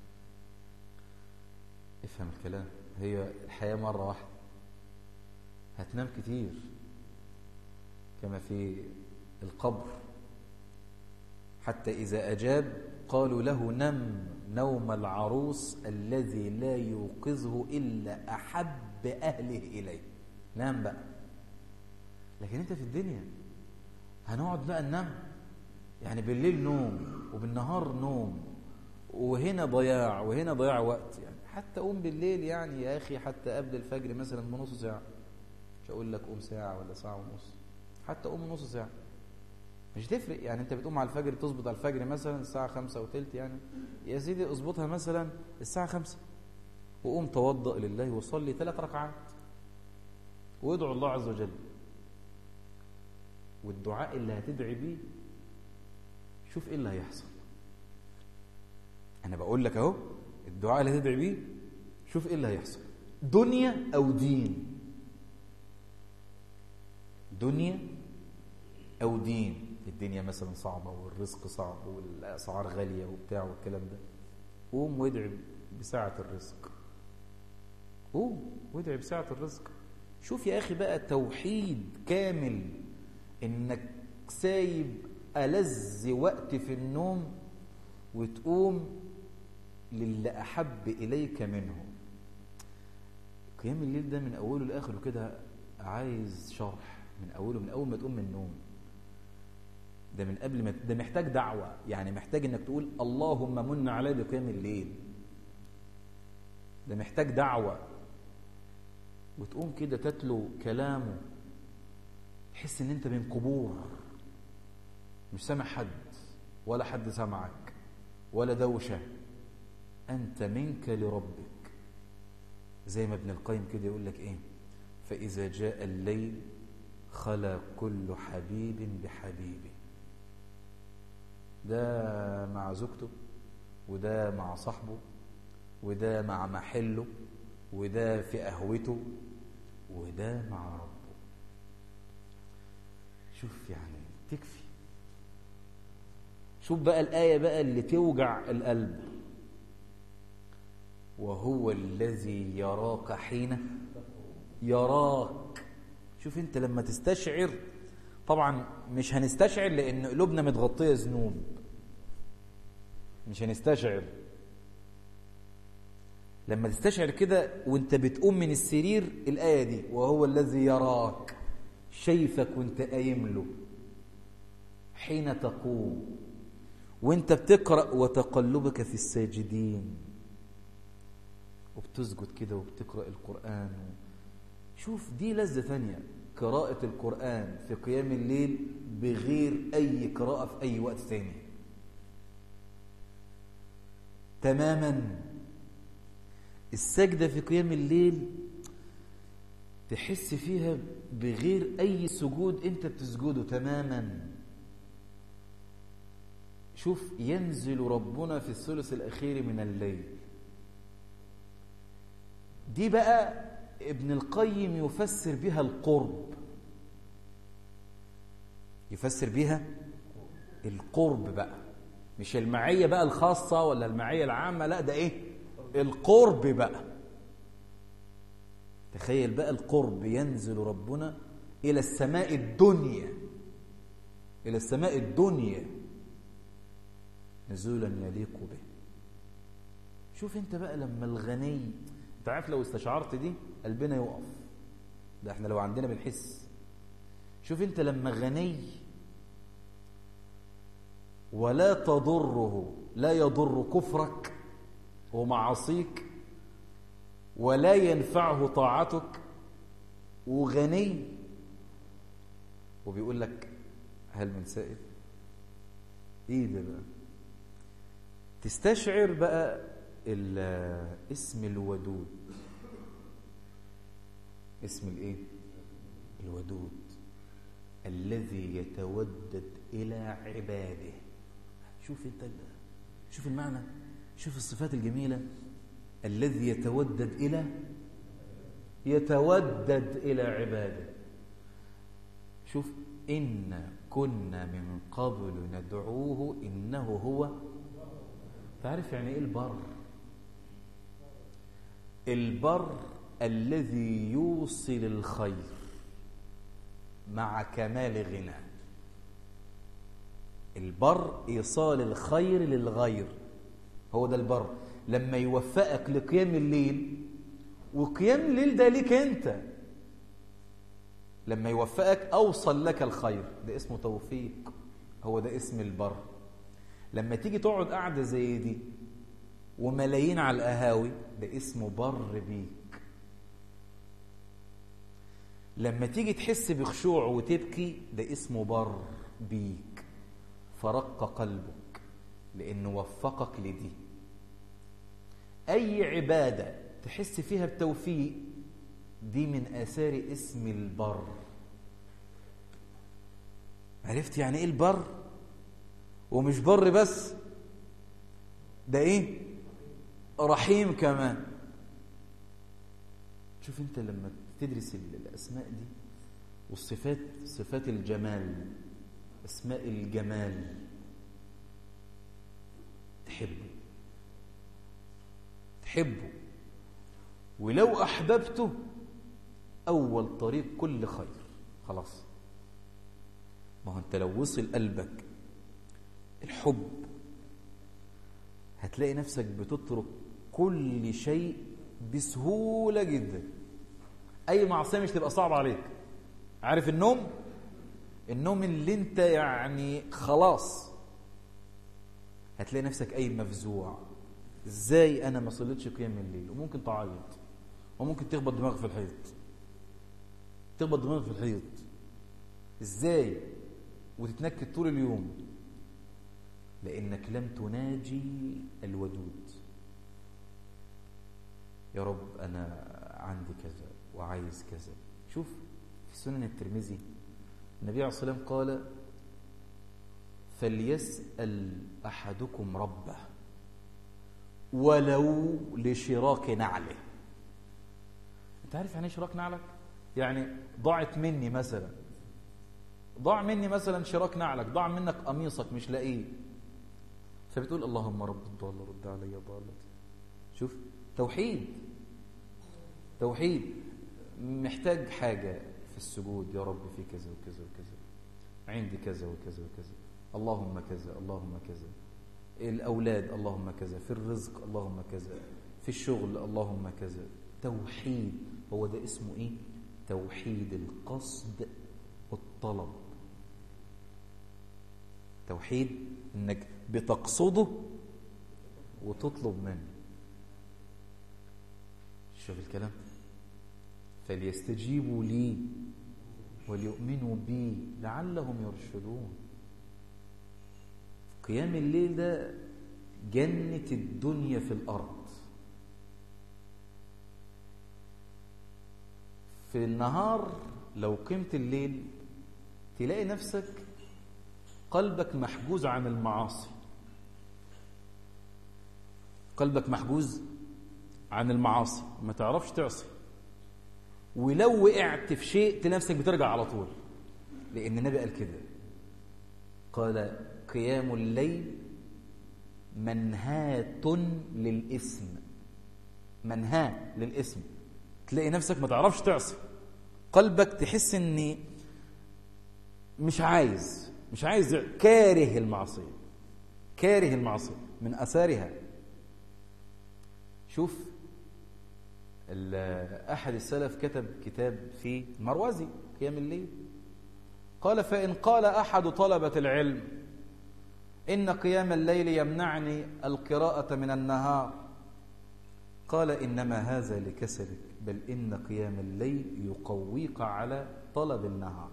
افهم الكلام هي الحياة مرة واحدة هتنام كتير كما في القبر حتى إذا أجاب قالوا له نم نوم العروس الذي لا يوقظه إلا أحب أهله إليه نام بقى لكن أنت في الدنيا هنقعد بقى ننام يعني بالليل نوم وبالنهار نوم وهنا ضياع وهنا ضياع وقت يعني حتى قوم بالليل يعني يا أخي حتى قبل الفجر مثلا بنص ساعة مش أقول لك قوم ساعة ولا ساعة ونص حتى قوم نص ساعة مش تفرق يعني انت بتقوم على الفجر تظبط على الفجر مثلا الساعة خمسة وتلت يعني يا سيدي اظبطها مثلا الساعة خمسة وقوم توضأ لله وصلي ثلاث ركعات وادعو الله عز وجل والدعاء اللي هتدعي بيه شوف ايه اللي هيحصل انا بقول لك اهو الدعاء اللي هتدعي بيه شوف ايه اللي هيحصل دنيا او دين دنيا او دين الدنيا مثلا صعبه والرزق صعب والاسعار غاليه وبتاع والكلام ده قوم وادعي بساعه الرزق قوم وادعي بساعه الرزق شوف يا اخي بقى توحيد كامل انك سايب ألذ وقت في النوم وتقوم للي أحب إليك منه قيام الليل ده من أوله لآخره كده عايز شرح من أوله من أول ما تقوم من النوم ده من قبل ما ده محتاج دعوة يعني محتاج انك تقول اللهم من علي بقيام الليل ده محتاج دعوة وتقوم كده تتلو كلامه تحس ان انت بين قبور مش سامع حد ولا حد سمعك ولا دوشة أنت منك لربك زي ما ابن القيم كده يقول لك إيه فإذا جاء الليل خلا كل حبيب بحبيبه ده مع زوجته وده مع صاحبه وده مع محله وده في قهوته وده مع ربه شوف يعني تكفي شوف بقى الآية بقى اللي توجع القلب وهو الذي يراك حين يراك شوف انت لما تستشعر طبعا مش هنستشعر لان قلوبنا متغطيه ذنوب مش هنستشعر لما تستشعر كده وانت بتقوم من السرير الآية دي وهو الذي يراك شايفك وانت قايم له حين تقوم وانت بتقرأ وتقلبك في الساجدين وبتسجد كده وبتقرأ القرآن شوف دي لذة ثانية قراءة القرآن في قيام الليل بغير أي قراءة في أي وقت ثاني تماما السجدة في قيام الليل تحس فيها بغير أي سجود أنت بتسجده تماما شوف ينزل ربنا في الثلث الأخير من الليل دي بقى ابن القيم يفسر بها القرب يفسر بها القرب بقى مش المعية بقى الخاصة ولا المعية العامة لا ده ايه القرب بقى تخيل بقى القرب ينزل ربنا إلى السماء الدنيا إلى السماء الدنيا نزولا يليق به شوف انت بقى لما الغني انت عارف لو استشعرت دي قلبنا يقف ده احنا لو عندنا بنحس شوف انت لما غني ولا تضره لا يضر كفرك ومعاصيك ولا ينفعه طاعتك وغني وبيقول لك هل من سائل ايه ده بقى تستشعر بقى اسم الودود اسم الايه الودود الذي يتودد الى عباده شوف انت شوف المعنى شوف الصفات الجميله الذي يتودد الى يتودد الى عباده شوف ان كنا من قبل ندعوه انه هو تعرف يعني ايه البر البر الذي يوصل الخير مع كمال غنى البر ايصال الخير للغير هو ده البر لما يوفقك لقيام الليل وقيام الليل ده ليك انت لما يوفقك اوصل لك الخير ده اسمه توفيق هو ده اسم البر لما تيجي تقعد قاعدة زي دي وملايين على القهاوي ده اسمه بر بيك لما تيجي تحس بخشوع وتبكي ده اسمه بر بيك فرق قلبك لأنه وفقك لدي أي عبادة تحس فيها بتوفيق دي من آثار اسم البر عرفت يعني ايه البر ومش بر بس ده ايه رحيم كمان شوف انت لما تدرس الاسماء دي والصفات صفات الجمال اسماء الجمال تحبه تحبه ولو احببته اول طريق كل خير خلاص ما هو انت لو وصل قلبك الحب هتلاقي نفسك بتترك كل شيء بسهولة جدا أي معصية مش تبقى صعبة عليك عارف النوم النوم اللي انت يعني خلاص هتلاقي نفسك أي مفزوع ازاي أنا ما صليتش قيام الليل وممكن تعيط وممكن تخبط دماغك في الحيط تخبط دماغك في الحيط ازاي وتتنكد طول اليوم لأنك لم تناجي الودود يا رب أنا عندي كذا وعايز كذا شوف في سنن الترمذي النبي عليه الصلاة والسلام قال فليسأل أحدكم ربه ولو لشراك نعله انت عارف يعني ايه شراك نعلك يعني ضاعت مني مثلا ضاع مني مثلا شراك نعلك ضاع منك قميصك مش لاقيه فبتقول اللهم رب الضال رد علي ضالتي شوف توحيد توحيد محتاج حاجة في السجود يا رب في كذا وكذا وكذا عندي كذا وكذا وكذا اللهم كذا اللهم كذا الأولاد اللهم كذا في الرزق اللهم كذا في الشغل اللهم كذا توحيد هو ده اسمه ايه توحيد القصد والطلب توحيد انك بتقصده وتطلب منه شوف الكلام فليستجيبوا لي وليؤمنوا بي لعلهم يرشدون قيام الليل ده جنة الدنيا في الأرض في النهار لو قمت الليل تلاقي نفسك قلبك محجوز عن المعاصي قلبك محجوز عن المعاصي ما تعرفش تعصي ولو وقعت في شيء تلاقي نفسك بترجع على طول لأن النبي قال كده قال قيام الليل منهات للإثم منهاة للإثم تلاقي نفسك ما تعرفش تعصي قلبك تحس ان مش عايز مش عايز كاره المعصية كاره المعصية من أثارها شوف أحد السلف كتب كتاب في مروزي قيام الليل قال فإن قال أحد طلبة العلم إن قيام الليل يمنعني القراءة من النهار قال إنما هذا لكسلك بل إن قيام الليل يقويك على طلب النهار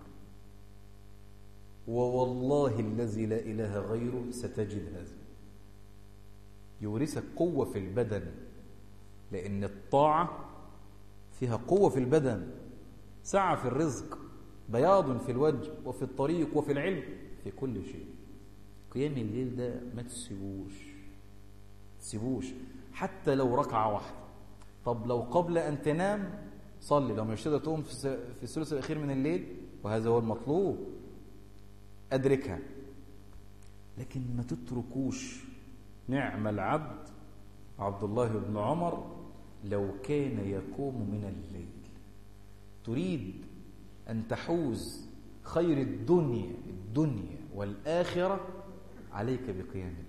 ووالله الذي لا إله غيره ستجد هذا يورثك قوة في البدن لأن الطاعة فيها قوة في البدن سعة في الرزق بياض في الوجه وفي الطريق وفي العلم في كل شيء قيام الليل ده ما تسيبوش تسيبوش حتى لو ركعة واحدة طب لو قبل أن تنام صلي لو مش تقدر تقوم في الثلث الأخير من الليل وهذا هو المطلوب أدركها لكن ما تتركوش نعم العبد عبد الله بن عمر لو كان يقوم من الليل تريد أن تحوز خير الدنيا الدنيا والآخرة عليك بقيام الليل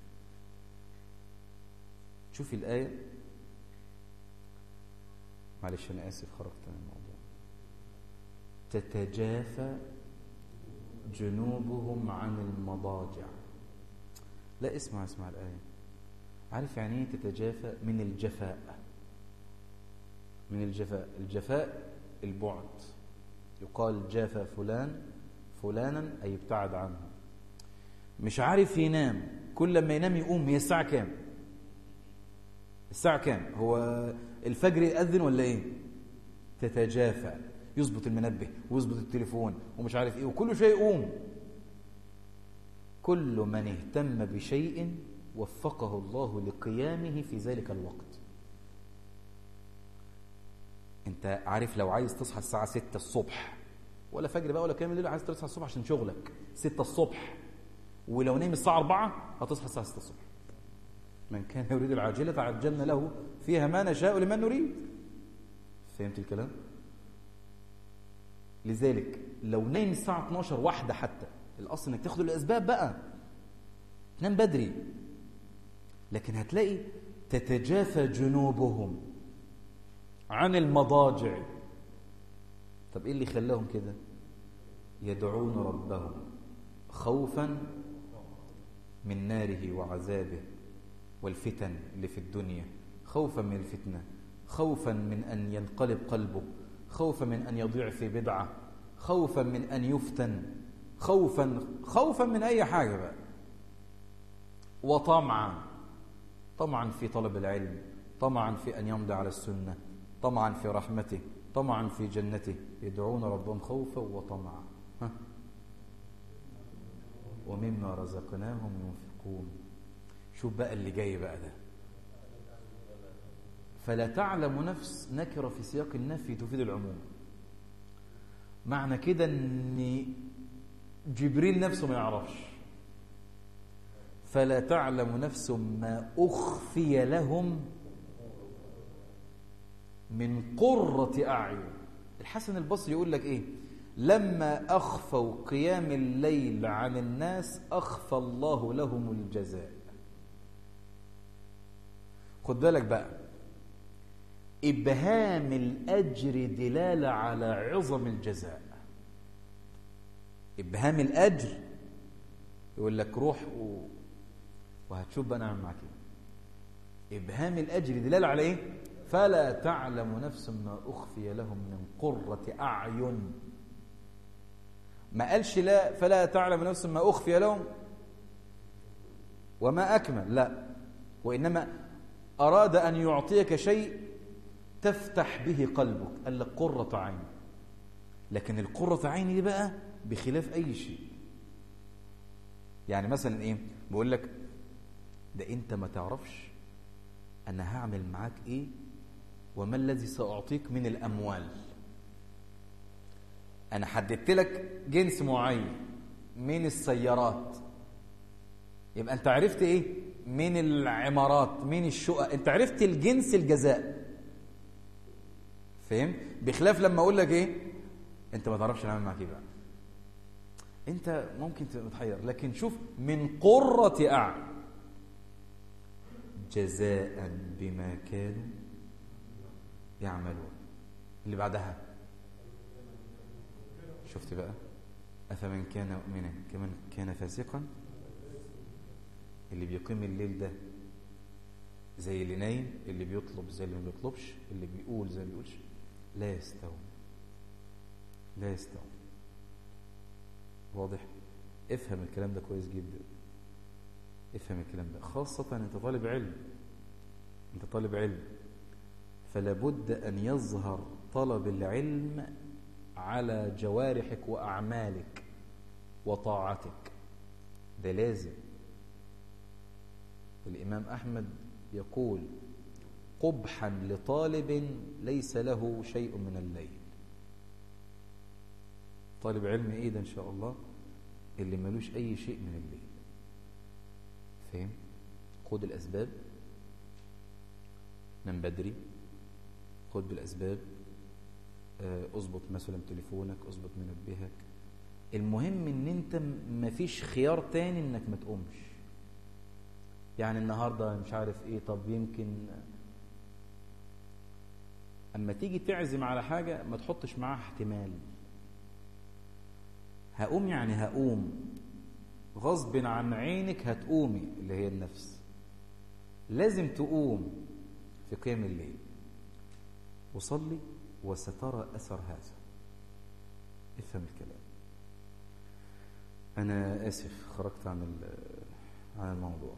شوف الآية معلش أنا آسف خرجت من الموضوع تتجافى جنوبهم عن المضاجع لا اسمع اسمع الآية عارف يعني ايه تتجافى من الجفاء من الجفاء الجفاء البعد يقال جافى فلان فلانا أي ابتعد عنه مش عارف ينام كل لما ينام يقوم هي الساعة كام الساعة كام هو الفجر يأذن ولا ايه تتجافى يظبط المنبه ويظبط التليفون ومش عارف ايه وكل شيء يقوم كل من اهتم بشيء وفقه الله لقيامه في ذلك الوقت انت عارف لو عايز تصحى الساعة 6 الصبح ولا فجر بقى ولا كام الليل عايز تصحى الصبح عشان شغلك 6 الصبح ولو نام الساعة 4 هتصحى الساعة 6 الصبح من كان يريد العاجلة عجلنا له فيها ما نشاء لمن نريد فهمت الكلام لذلك لو نام الساعة 12 واحدة حتى الأصل انك تاخد الأسباب بقى تنام بدري لكن هتلاقي تتجافى جنوبهم عن المضاجع طب ايه اللي خلاهم كده يدعون ربهم خوفا من ناره وعذابه والفتن اللي في الدنيا خوفا من الفتنة خوفا من أن ينقلب قلبه خوفا من أن يضيع في بدعة خوفا من أن يفتن خوفا خوفا من أي حاجة بقى وطمعا طمعا في طلب العلم طمعا في أن يمضي على السنة طمعا في رحمته طمعا في جنته يدعون ربهم خوفا وطمعا ها ومما رزقناهم ينفقون شوف بقى اللي جاي بقى ده فلا تعلم نفس نكرة في سياق النفي تفيد العموم معنى كده ان جبريل نفسه ما يعرفش فلا تعلم نفس ما أخفي لهم من قرة أعين الحسن البصري يقول لك إيه لما أخفوا قيام الليل عن الناس أخفى الله لهم الجزاء خد بالك بقى إبهام الأجر دلالة على عظم الجزاء إبهام الأجر يقول لك روح و... وهتشوف بقى نعمل معاك ايه إبهام الأجر دلالة على إيه فلا تعلم نفس ما أخفي لهم من قرة أعين ما قالش لا فلا تعلم نفس ما أخفي لهم وما أكمل لا وإنما أراد أن يعطيك شيء تفتح به قلبك قال لك قرة عين لكن القرة عين دي بقى بخلاف أي شيء يعني مثلا إيه بقول لك ده أنت ما تعرفش أنا هعمل معاك إيه وما الذي سأعطيك من الأموال أنا حددت لك جنس معين من السيارات يبقى أنت عرفت إيه من العمارات من الشقق أنت عرفت الجنس الجزاء فهم بخلاف لما أقول لك إيه أنت ما تعرفش نعمل معاك إيه بقى أنت ممكن تبقى متحير لكن شوف من قرة أعين جزاء بما كانوا يعملون اللي بعدها شفت بقى أفمن كان مؤمنا كمن كان فاسقا اللي بيقيم الليل ده زي اللي نايم اللي بيطلب زي اللي ما بيطلبش اللي بيقول زي اللي ما بيقولش لا يستوي لا يستوي واضح افهم الكلام ده كويس جدا افهم الكلام ده خاصة انت طالب علم انت طالب علم فلا بد ان يظهر طلب العلم على جوارحك واعمالك وطاعتك ده لازم الامام احمد يقول قبحا لطالب ليس له شيء من الليل طالب علم ايه ده ان شاء الله اللي ملوش اي شيء من الليل فاهم خد الاسباب نام بدري خد بالاسباب اظبط مثلا تليفونك اظبط منبهك المهم ان انت مفيش خيار تاني انك ما تقومش يعني النهارده مش عارف ايه طب يمكن اما تيجي تعزم على حاجه ما تحطش معاها احتمال هقوم يعني هقوم غصب عن عينك هتقومي اللي هي النفس لازم تقوم في قيام الليل وصلي وسترى أثر هذا افهم الكلام أنا آسف خرجت عن عن الموضوع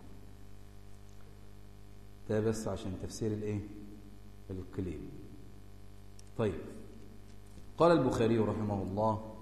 ده بس عشان تفسير الايه القليل طيب قال البخاري رحمه الله